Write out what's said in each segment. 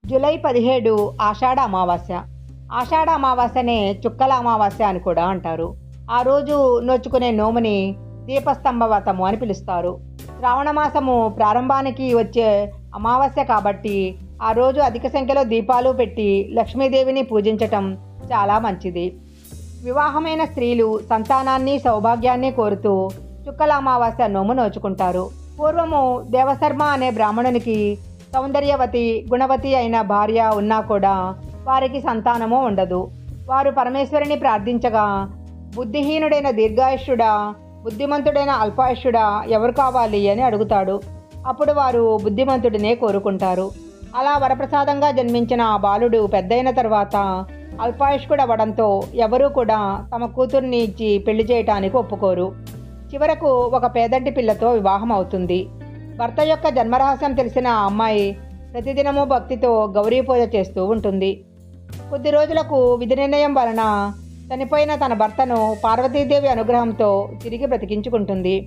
July పదిహేడు ఆషాఢ అమావాస్య ఆషాఢ అమావాస్యనే చుక్కల అమావాస్య అని కూడా అంటారు ఆ రోజు నోచుకునే నోముని దీపస్తంభ వ్రతము అని పిలుస్తారు శ్రావణ మాసము ప్రారంభానికి వచ్చే అమావాస్య కాబట్టి ఆ రోజు అధిక సంఖ్యలో దీపాలు పెట్టి లక్ష్మీదేవిని పూజించటం చాలా మంచిది వివాహమైన స్త్రీలు సంతానాన్ని సౌభాగ్యాన్ని కోరుతూ చుక్కల అమావాస్య నోము నోచుకుంటారు పూర్వము దేవశర్మ అనే బ్రాహ్మణునికి సౌందర్యవతి గుణవతి అయిన భార్య ఉన్నా కూడా వారికి సంతానము ఉండదు వారు పరమేశ్వరిని ప్రార్థించగా బుద్ధిహీనుడైన దీర్ఘాయుష్యుడా బుద్ధిమంతుడైన అల్పాయుష్యుడా ఎవరు కావాలి అని అడుగుతాడు అప్పుడు వారు బుద్ధిమంతుడినే కోరుకుంటారు అలా వరప్రసాదంగా జన్మించిన ఆ బాలుడు పెద్దయిన తర్వాత అల్పాయుష్కుడవడంతో ఎవరూ కూడా తమ కూతుర్ని ఇచ్చి పెళ్లి చేయటానికి ఒప్పుకోరు చివరకు ఒక పేదంటి పిల్లతో వివాహం అవుతుంది భర్త యొక్క జన్మరహస్యం తెలిసిన ఆ అమ్మాయి ప్రతిదినము భక్తితో గౌరీ పూజ చేస్తూ ఉంటుంది కొద్ది రోజులకు విధి నిర్ణయం వలన చనిపోయిన తన భర్తను పార్వతీదేవి అనుగ్రహంతో తిరిగి బ్రతికించుకుంటుంది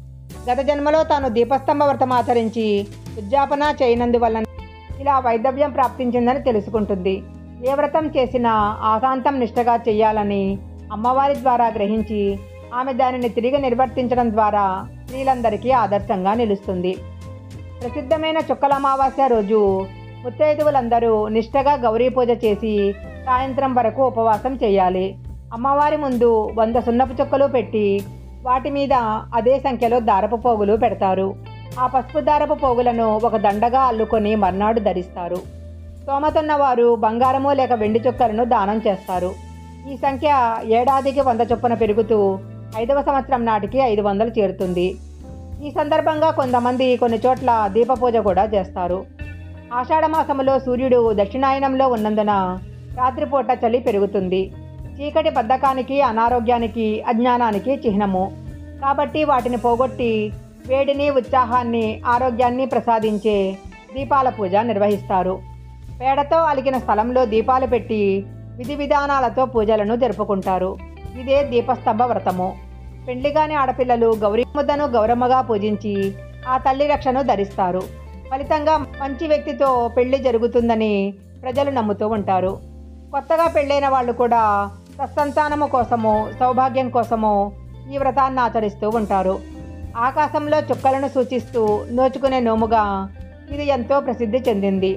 గత జన్మలో తాను దీపస్తంభ వ్రతం ఆచరించి ఉద్యాపన చేయనందువలన ఇలా వైదవ్యం ప్రాప్తించిందని తెలుసుకుంటుంది ఏ వ్రతం చేసినా ఆశాంతం నిష్టగా చేయాలని అమ్మవారి ద్వారా గ్రహించి ఆమె దానిని తిరిగి నిర్వర్తించడం ద్వారా స్త్రీలందరికీ ఆదర్శంగా నిలుస్తుంది ప్రసిద్ధమైన చుక్కల అమావాస్య రోజు ముత్తైదువులందరూ నిష్టగా గౌరీ పూజ చేసి సాయంత్రం వరకు ఉపవాసం చేయాలి అమ్మవారి ముందు వంద సున్నపు చుక్కలు పెట్టి వాటి మీద అదే సంఖ్యలో దారపు పోగులు పెడతారు ఆ పసుపు దారపు పోగులను ఒక దండగా అల్లుకొని మర్నాడు ధరిస్తారు స్తోమతున్న వారు బంగారము లేక వెండి చుక్కలను దానం చేస్తారు ఈ సంఖ్య ఏడాదికి వంద చొప్పున పెరుగుతూ ఐదవ సంవత్సరం నాటికి ఐదు వందలు చేరుతుంది ఈ సందర్భంగా కొంతమంది కొన్ని చోట్ల దీపపూజ కూడా చేస్తారు ఆషాఢమాసములో సూర్యుడు దక్షిణాయనంలో ఉన్నందున రాత్రిపూట చలి పెరుగుతుంది చీకటి బద్ధకానికి అనారోగ్యానికి అజ్ఞానానికి చిహ్నము కాబట్టి వాటిని పోగొట్టి వేడిని ఉత్సాహాన్ని ఆరోగ్యాన్ని ప్రసాదించే దీపాల పూజ నిర్వహిస్తారు పేడతో అలిగిన స్థలంలో దీపాలు పెట్టి విధి విధానాలతో పూజలను జరుపుకుంటారు ఇదే దీపస్తంభ వ్రతము పెండ్లిగాని ఆడపిల్లలు గౌరీ ముద్దను గౌరమ్మగా పూజించి ఆ తల్లి రక్షను ధరిస్తారు ఫలితంగా మంచి వ్యక్తితో పెళ్లి జరుగుతుందని ప్రజలు నమ్ముతూ ఉంటారు కొత్తగా పెళ్ళైన వాళ్ళు కూడా సత్సంతానము కోసము సౌభాగ్యం కోసము ఈ వ్రతాన్ని ఆచరిస్తూ ఉంటారు ఆకాశంలో చుక్కలను సూచిస్తూ నోచుకునే నోముగా ఇది ఎంతో ప్రసిద్ధి చెందింది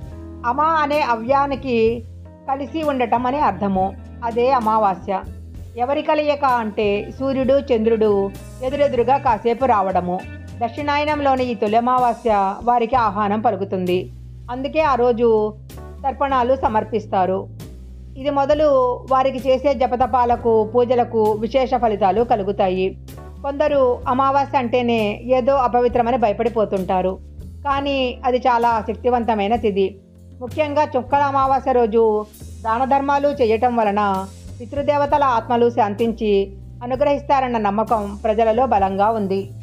అమా అనే అవ్యానికి కలిసి ఉండటం అనే అర్థము అదే అమావాస్య ఎవరి కలయిక అంటే సూర్యుడు చంద్రుడు ఎదురెదురుగా కాసేపు రావడము దక్షిణాయనంలోని ఈ తొలి అమావాస్య వారికి ఆహ్వానం పలుకుతుంది అందుకే ఆ రోజు తర్పణాలు సమర్పిస్తారు ఇది మొదలు వారికి చేసే జపతపాలకు పూజలకు విశేష ఫలితాలు కలుగుతాయి కొందరు అమావాస్య అంటేనే ఏదో అపవిత్రమని భయపడిపోతుంటారు కానీ అది చాలా శక్తివంతమైన తిథి ముఖ్యంగా చుక్కల అమావాస్య రోజు దాన ధర్మాలు చేయటం వలన పితృదేవతల ఆత్మలు శాంతించి అనుగ్రహిస్తారన్న నమ్మకం ప్రజలలో బలంగా ఉంది